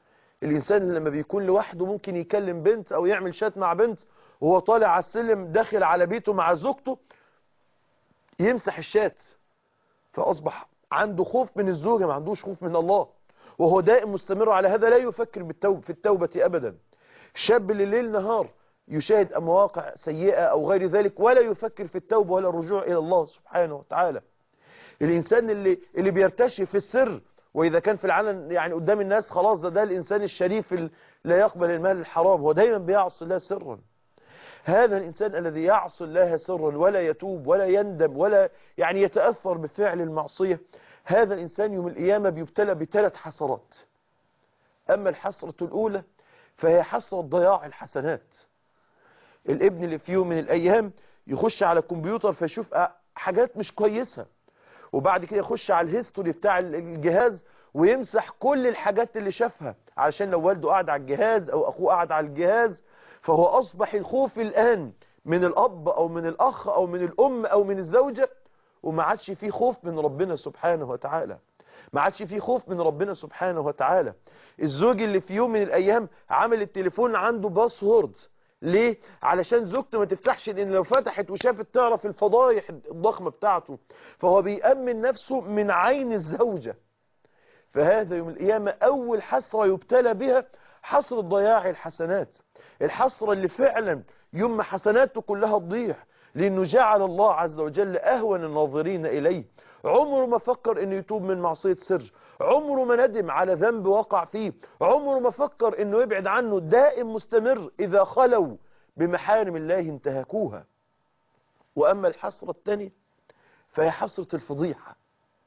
الإنسان لما بيكون لوحده ممكن يكلم بنت أو يعمل شات مع بنت وهو طالع على السلم داخل على بيته مع زوجته يمسح الشات فأصبح عنده خوف من الزوجة ما عندوش خوف من الله وهو دائم مستمر على هذا لا يفكر بالتوب في التوبة أبدا الشاب اللي ليل نهار يشاهد مواقع سيئة أو غير ذلك ولا يفكر في التوبة ولا الرجوع إلى الله سبحانه وتعالى الإنسان اللي, اللي بيرتشي في السر وإذا كان في العلن يعني قدام الناس خلاص ده ده الإنسان الشريف اللي لا يقبل المال الحرام هو دايما بيعصي الله سرا هذا الإنسان الذي يعصي الله سرا ولا يتوب ولا يندم ولا يعني يتأثر بفعل المعصية هذا الإنسان يوم القيامة بيبتلى بثلاث حسرات أما الحسرة الأولى فهي حسرة ضياع الحسنات الابن اللي في يوم من الأيام يخش على الكمبيوتر فيشوف حاجات مش كويسة وبعد كده يخش على الهيستوري بتاع الجهاز ويمسح كل الحاجات اللي شافها علشان لو والده قاعد على الجهاز أو أخوه قاعد على الجهاز فهو أصبح الخوف الآن من الأب أو من الأخ أو من الأم أو من الزوجة وما عادش فيه خوف من ربنا سبحانه وتعالى ما عادش فيه خوف من ربنا سبحانه وتعالى الزوج اللي في يوم من الأيام عمل التليفون عنده باسورد ليه؟ علشان زوجته ما تفتحش لان لو فتحت وشافت تعرف الفضايح الضخمة بتاعته فهو بيأمن نفسه من عين الزوجة فهذا يوم القيامة أول حسرة يبتلى بها حسرة ضياع الحسنات الحسرة اللي فعلا يوم حسناته كلها تضيع لأنه جعل الله عز وجل أهون الناظرين إليه عمره ما فكر أنه يتوب من معصية سر عمره ما ندم على ذنب وقع فيه عمره ما فكر أنه يبعد عنه دائم مستمر إذا خلوا بمحارم الله انتهكوها وأما الحسرة الثانية فهي حسرة الفضيحة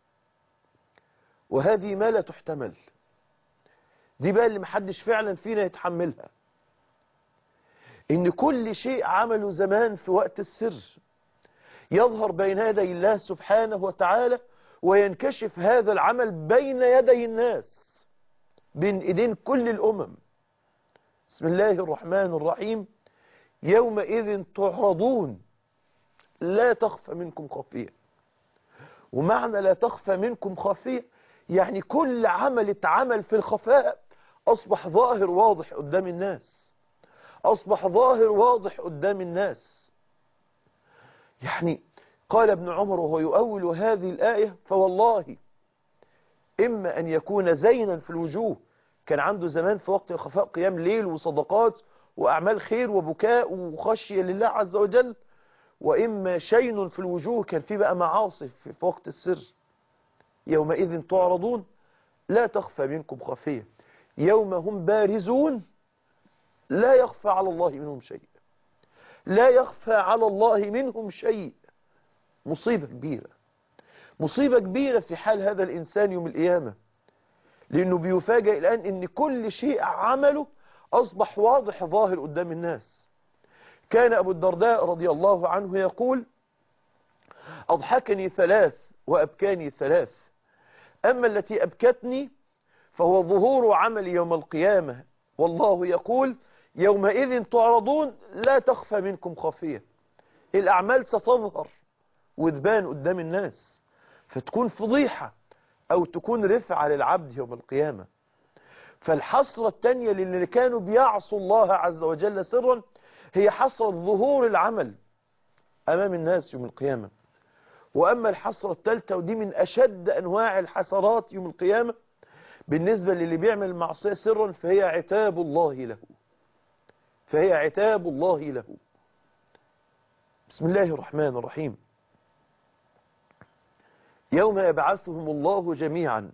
وهذه ما لا تحتمل دي بقى اللي محدش فعلا فينا يتحملها ان كل شيء عمله زمان في وقت السر يظهر بين يدي الله سبحانه وتعالى وينكشف هذا العمل بين يدي الناس بين ايدين كل الامم بسم الله الرحمن الرحيم يومئذ تعرضون لا تخفى منكم خافية ومعنى لا تخفى منكم خافية يعني كل عمل اتعمل في الخفاء أصبح ظاهر واضح قدام الناس أصبح ظاهر واضح قدام الناس يعني قال ابن عمر وهو يؤول هذه الآية فوالله إما أن يكون زينا في الوجوه كان عنده زمان في وقت الخفاء قيام ليل وصدقات وأعمال خير وبكاء وخشية لله عز وجل وإما شين في الوجوه كان في بقى معاصي في وقت السر يومئذ تعرضون لا تخفى منكم خفية يوم هم بارزون لا يخفى على الله منهم شيء لا يخفى على الله منهم شيء مصيبة كبيرة مصيبة كبيرة في حال هذا الإنسان يوم القيامة لأنه بيفاجئ الآن أن كل شيء عمله أصبح واضح ظاهر قدام الناس كان أبو الدرداء رضي الله عنه يقول أضحكني ثلاث وأبكاني ثلاث أما التي أبكتني فهو ظهور عمل يوم القيامة والله يقول يومئذ تعرضون لا تخفى منكم خافية الأعمال ستظهر وتبان قدام الناس فتكون فضيحة أو تكون رفعة للعبد يوم القيامة فالحسرة التانية للي كانوا بيعصوا الله عز وجل سرا هي حسرة ظهور العمل أمام الناس يوم القيامة وأما الحسرة الثالثة ودي من أشد أنواع الحسرات يوم القيامة بالنسبة للي بيعمل معصية سرا فهي عتاب الله له فهي عتاب الله له بسم الله الرحمن الرحيم يوم يبعثهم الله جميعا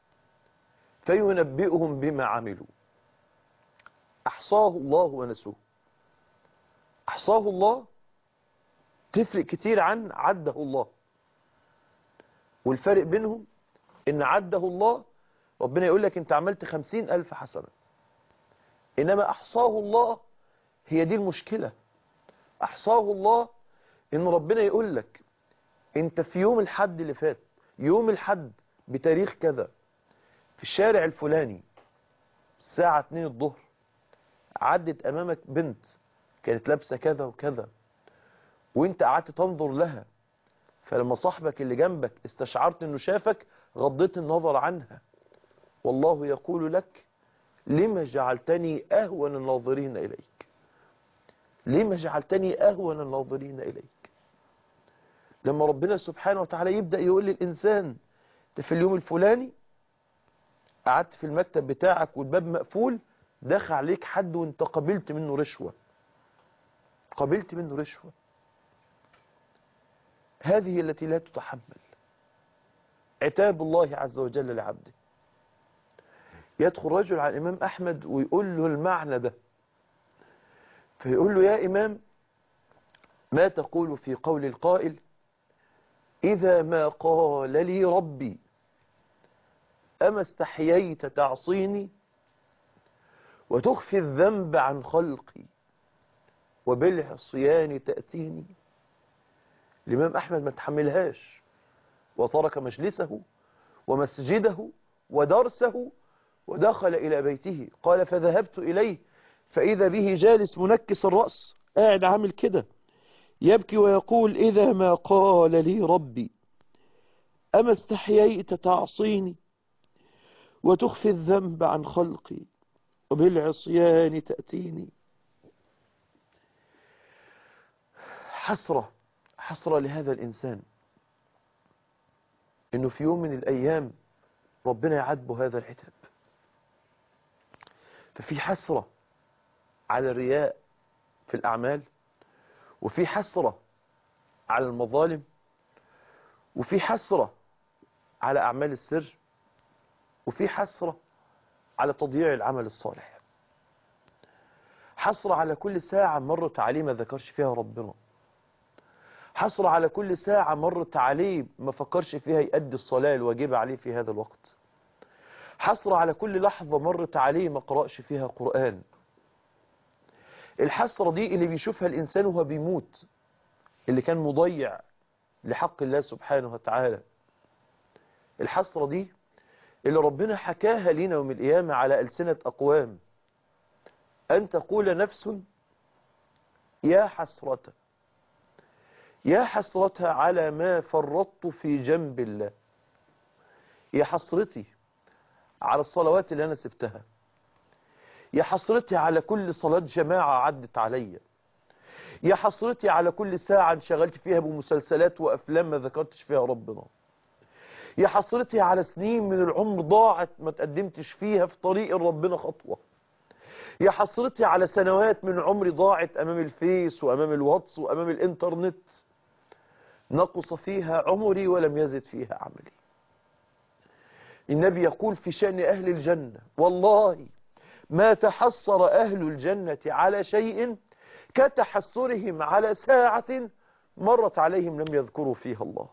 فينبئهم بما عملوا أحصاه الله ونسوه أحصاه الله تفرق كتير عن عده الله والفرق بينهم إن عده الله ربنا يقول لك أنت عملت خمسين ألف حسنة إنما أحصاه الله هي دي المشكلة أحصاه الله إن ربنا يقول لك أنت في يوم الحد اللي فات يوم الحد بتاريخ كذا في الشارع الفلاني الساعة 2 الظهر عدت أمامك بنت كانت لابسة كذا وكذا وانت قعدت تنظر لها فلما صاحبك اللي جنبك استشعرت انه شافك غضيت النظر عنها والله يقول لك لما جعلتني أهون الناظرين إليك لما جعلتني أهون الناظرين إليك لما ربنا سبحانه وتعالى يبدأ يقول للإنسان أنت في اليوم الفلاني قعدت في المكتب بتاعك والباب مقفول دخل عليك حد وانت قبلت منه رشوة قبلت منه رشوة هذه التي لا تتحمل عتاب الله عز وجل لعبده يدخل رجل على الإمام أحمد ويقول له المعنى ده فيقول له يا إمام ما تقول في قول القائل إذا ما قال لي ربي أما استحييت تعصيني وتخفي الذنب عن خلقي وبالعصيان تأتيني الإمام أحمد ما تحملهاش وترك مجلسه ومسجده ودرسه ودخل إلى بيته قال فذهبت إليه فإذا به جالس منكس الرأس قاعد عامل كده يبكي ويقول إذا ما قال لي ربي أما استحييت تعصيني وتخفي الذنب عن خلقي وبالعصيان تأتيني حسرة حسرة لهذا الإنسان إنه في يوم من الأيام ربنا يعاتبه هذا العتاب ففي حسرة على الرياء في الأعمال وفي حسرة على المظالم وفي حسرة على أعمال السر وفي حسرة على تضييع العمل الصالح حسرة على كل ساعة مرت عليه ما ذكرش فيها ربنا حسرة على كل ساعة مرت عليه ما فكرش فيها يؤدي الصلاة الواجبة عليه في هذا الوقت حسرة على كل لحظة مرت عليه ما قرأش فيها قرآن الحسرة دي اللي بيشوفها الإنسان وهو بيموت اللي كان مضيع لحق الله سبحانه وتعالى الحسرة دي اللي ربنا حكاها لنا يوم القيامة على ألسنة أقوام أن تقول نفس يا حسرة يا حسرة على ما فرطت في جنب الله يا حسرتي على الصلوات اللي أنا سبتها يا حسرتي على كل صلاة جماعة عدت عليا يا حسرتي على كل ساعة انشغلت فيها بمسلسلات وأفلام ما ذكرتش فيها ربنا يا حسرتي على سنين من العمر ضاعت ما تقدمتش فيها في طريق ربنا خطوة يا حسرتي على سنوات من عمري ضاعت أمام الفيس وأمام الواتس وأمام الإنترنت نقص فيها عمري ولم يزد فيها عملي النبي يقول في شأن أهل الجنة والله ما تحسر أهل الجنة على شيء كتحسرهم على ساعة مرت عليهم لم يذكروا فيها الله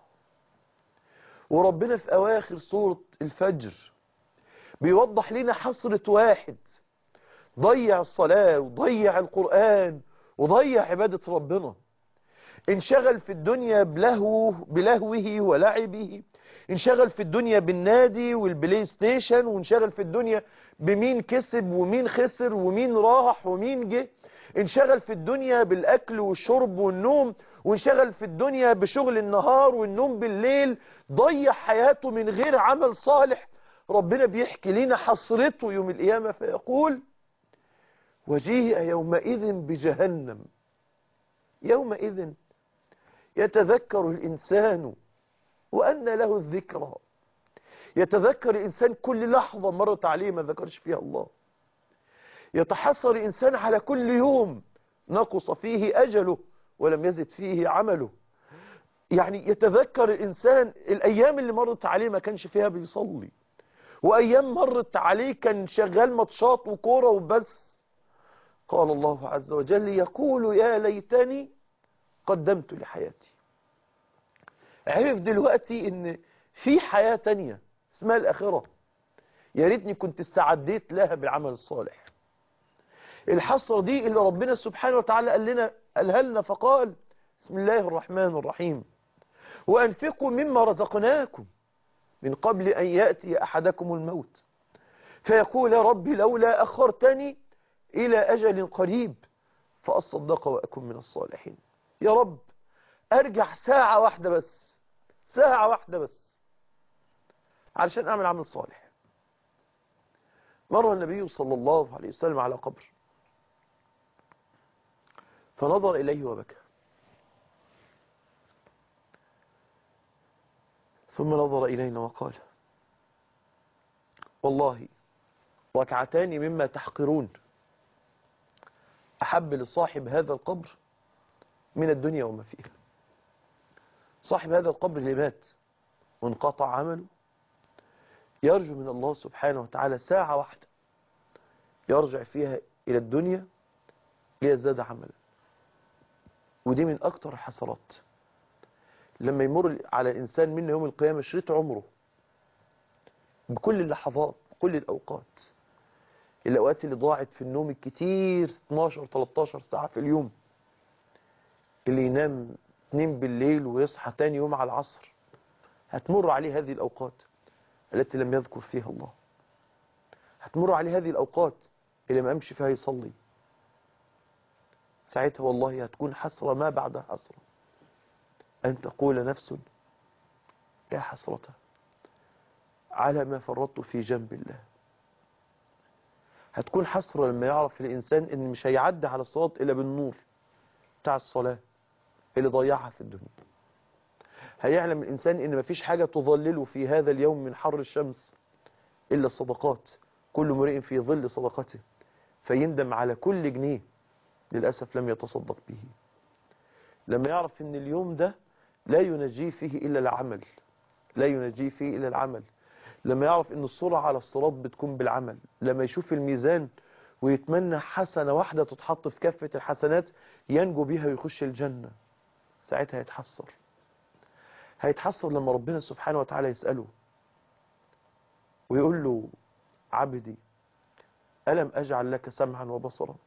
وربنا في أواخر سورة الفجر بيوضح لنا حسرة واحد ضيع الصلاة وضيع القرآن وضيع عبادة ربنا انشغل في الدنيا بلهو بلهوه ولعبه انشغل في الدنيا بالنادي والبلاي ستيشن وانشغل في الدنيا بمين كسب ومين خسر ومين راح ومين جه انشغل في الدنيا بالأكل والشرب والنوم وانشغل في الدنيا بشغل النهار والنوم بالليل ضيع حياته من غير عمل صالح ربنا بيحكي لنا حسرته يوم القيامة فيقول وجيء يومئذ بجهنم يومئذ يتذكر الإنسان وأن له الذكرى يتذكر الإنسان كل لحظة مرت عليه ما ذكرش فيها الله يتحسر الإنسان على كل يوم نقص فيه أجله ولم يزد فيه عمله يعني يتذكر الإنسان الأيام اللي مرت عليه ما كانش فيها بيصلي وأيام مرت عليه كان شغال ماتشات وكورة وبس قال الله عز وجل يقول يا ليتني قدمت لحياتي عرف دلوقتي ان في حياة تانية اسمها الآخرة يا ريتني كنت استعديت لها بالعمل الصالح الحسرة دي اللي ربنا سبحانه وتعالى قال لنا قالها لنا فقال بسم الله الرحمن الرحيم وأنفقوا مما رزقناكم من قبل أن يأتي أحدكم الموت فيقول يا ربي لولا أخرتني إلى أجل قريب فأصدق وأكون من الصالحين يا رب أرجع ساعة واحدة بس ساعة واحدة بس علشان أعمل عمل صالح مر النبي صلى الله عليه وسلم على قبر فنظر إليه وبكى ثم نظر إلينا وقال والله ركعتان مما تحقرون أحب لصاحب هذا القبر من الدنيا وما فيها صاحب هذا القبر اللي مات وانقطع عمله يرجو من الله سبحانه وتعالى ساعة واحدة يرجع فيها إلى الدنيا ليزداد عملا ودي من أكتر الحسرات لما يمر على الإنسان منا يوم القيامة شريط عمره بكل اللحظات بكل الأوقات الأوقات اللي ضاعت في النوم الكتير 12-13 ساعة في اليوم اللي ينام 2 بالليل ويصحى تاني يوم على العصر هتمر عليه هذه الأوقات التي لم يذكر فيها الله هتمر عليه هذه الأوقات اللي ما أمشي فيها يصلي ساعتها والله هتكون حسرة ما بعدها حسرة أن تقول نفس يا حسرة على ما فرطت في جنب الله هتكون حسرة لما يعرف الإنسان إن مش هيعدي على الصراط إلا بالنور بتاع الصلاة اللي ضيعها في الدنيا هيعلم الإنسان إن مفيش حاجة تظلله في هذا اليوم من حر الشمس إلا الصدقات كل امرئ في ظل صدقته فيندم على كل جنيه للأسف لم يتصدق به لما يعرف إن اليوم ده لا ينجيه فيه إلا العمل لا ينجيه فيه إلا العمل لما يعرف إن السرعة على الصراط بتكون بالعمل لما يشوف الميزان ويتمنى حسنة واحدة تتحط في كفة الحسنات ينجو بها ويخش الجنة ساعتها يتحسر هيتحسر لما ربنا سبحانه وتعالى يسأله ويقول له عبدي ألم أجعل لك سمعا وبصرا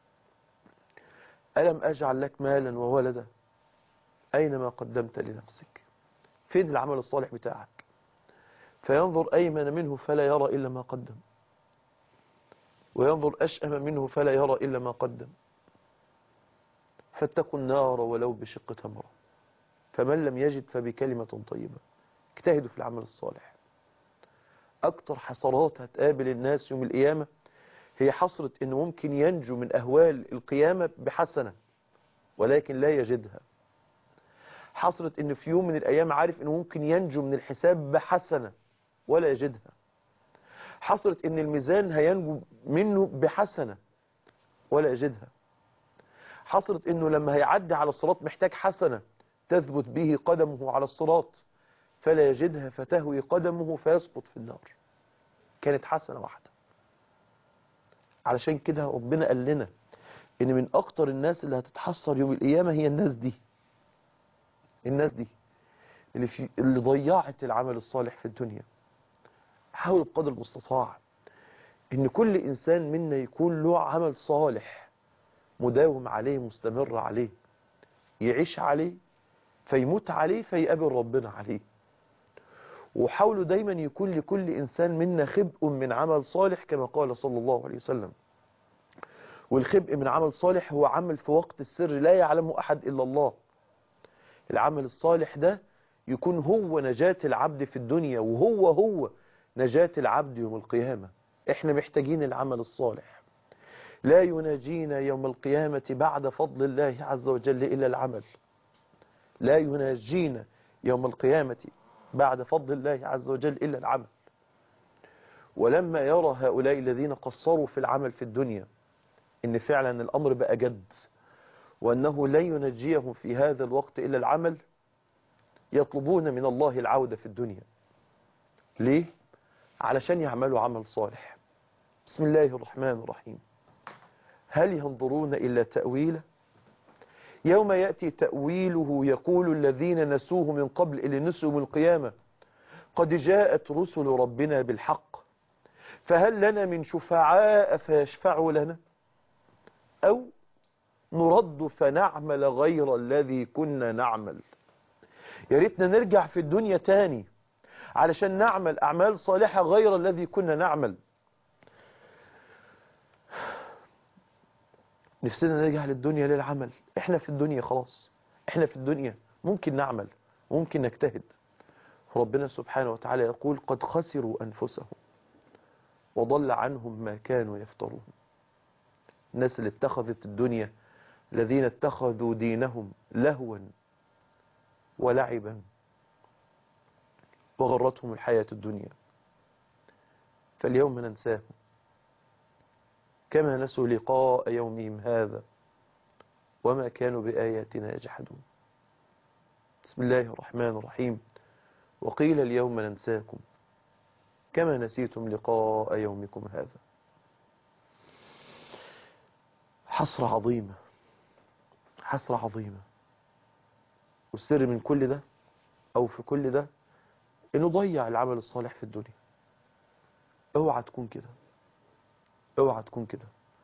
ألم أجعل لك مالا وولدا أينما قدمت لنفسك فين العمل الصالح بتاعك فينظر أيمن منه فلا يرى إلا ما قدم وينظر أشأم منه فلا يرى إلا ما قدم فاتقوا النار ولو بشق تمرة فمن لم يجد فبكلمة طيبة اجتهدوا في العمل الصالح أكتر حسرات هتقابل الناس يوم القيامة هي حسرة إنه ممكن ينجو من أهوال القيامة بحسنة ولكن لا يجدها حسرة إنه في يوم من الأيام عارف إنه ممكن ينجو من الحساب بحسنة ولا يجدها حسرة إن الميزان هينجو منه بحسنة ولا يجدها حسرة إنه لما هيعدي على الصراط محتاج حسنة تثبت به قدمه على الصراط فلا يجدها فتهوي قدمه فيسقط في النار كانت حسنة واحدة علشان كده ربنا قال لنا ان من اكتر الناس اللي هتتحسر يوم القيامة هي الناس دي الناس دي اللي, في اللي ضيعت العمل الصالح في الدنيا حاول بقدر المستطاع ان كل انسان منا يكون له عمل صالح مداوم عليه مستمر عليه يعيش عليه فيموت عليه فيقابل ربنا عليه وحاولوا دايما يكون لكل إنسان منا خبء من عمل صالح كما قال صلى الله عليه وسلم والخبء من عمل صالح هو عمل في وقت السر لا يعلمه أحد إلا الله العمل الصالح ده يكون هو نجاة العبد في الدنيا وهو هو نجاة العبد يوم القيامة احنا محتاجين العمل الصالح لا يناجينا يوم القيامة بعد فضل الله عز وجل إلا العمل لا يناجينا يوم القيامة بعد فضل الله عز وجل إلا العمل ولما يرى هؤلاء الذين قصروا في العمل في الدنيا إن فعلا الأمر بقى جد وأنه لا ينجيهم في هذا الوقت إلا العمل يطلبون من الله العودة في الدنيا ليه؟ علشان يعملوا عمل صالح بسم الله الرحمن الرحيم هل ينظرون إلا تأويله يوم يأتي تأويله يقول الذين نسوه من قبل اللي نسوا من القيامة قد جاءت رسل ربنا بالحق فهل لنا من شفعاء فيشفعوا لنا أو نرد فنعمل غير الذي كنا نعمل يا ريتنا نرجع في الدنيا تاني علشان نعمل أعمال صالحة غير الذي كنا نعمل نفسنا نرجع للدنيا للعمل احنا في الدنيا خلاص احنا في الدنيا ممكن نعمل ممكن نجتهد ربنا سبحانه وتعالى يقول قد خسروا أنفسهم وضل عنهم ما كانوا يفترون الناس اللي اتخذت الدنيا الذين اتخذوا دينهم لهوا ولعبا وغرتهم الحياة الدنيا فاليوم ننساهم كما نسوا لقاء يومهم هذا وما كانوا بآياتنا يجحدون بسم الله الرحمن الرحيم وقيل اليوم ننساكم كما نسيتم لقاء يومكم هذا حسرة عظيمة حسرة عظيمة والسر من كل ده أو في كل ده إنه ضيع العمل الصالح في الدنيا اوعى تكون كده اوعى تكون كده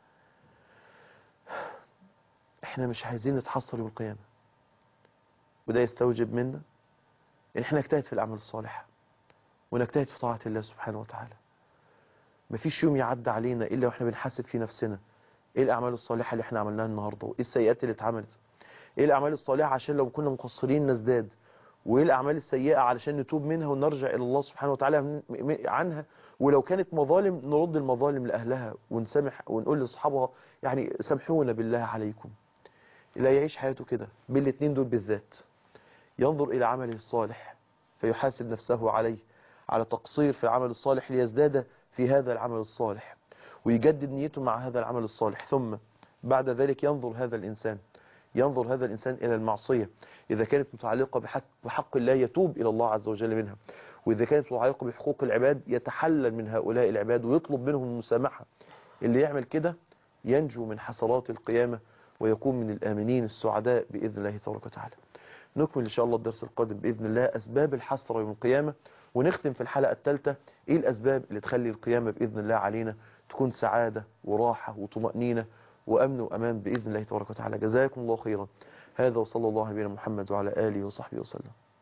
احنا مش عايزين نتحصل يوم القيامة وده يستوجب منا ان احنا نجتهد في الاعمال الصالحة ونجتهد في طاعة الله سبحانه وتعالى مفيش يوم يعدي علينا الا واحنا بنحاسب في نفسنا ايه الاعمال الصالحة اللي احنا عملناها النهاردة وايه السيئات اللي اتعملت ايه الاعمال الصالحة عشان لو كنا مقصرين نزداد وايه الاعمال السيئة علشان نتوب منها ونرجع الى الله سبحانه وتعالى من- م- عنها ولو كانت مظالم نرد المظالم لاهلها ونسامح ونقول لاصحابها يعني سامحونا بالله عليكم لا يعيش حياته كده بالاثنين دول بالذات ينظر إلى عمله الصالح فيحاسب نفسه عليه على تقصير في العمل الصالح ليزداد في هذا العمل الصالح ويجدد نيته مع هذا العمل الصالح ثم بعد ذلك ينظر هذا الإنسان ينظر هذا الإنسان إلى المعصية إذا كانت متعلقة بحق, بحق الله يتوب إلى الله عز وجل منها وإذا كانت متعلقة بحقوق العباد يتحلل من هؤلاء العباد ويطلب منهم المسامحة اللي يعمل كده ينجو من حسرات القيامة ويكون من الآمنين السعداء بإذن الله تبارك وتعالى نكمل إن شاء الله الدرس القادم بإذن الله أسباب الحسرة يوم القيامة ونختم في الحلقة الثالثة إيه الأسباب اللي تخلي القيامة بإذن الله علينا تكون سعادة وراحة وطمأنينة وأمن وأمان بإذن الله تبارك وتعالى جزاكم الله خيرا هذا وصلى الله على نبينا محمد وعلى آله وصحبه وسلم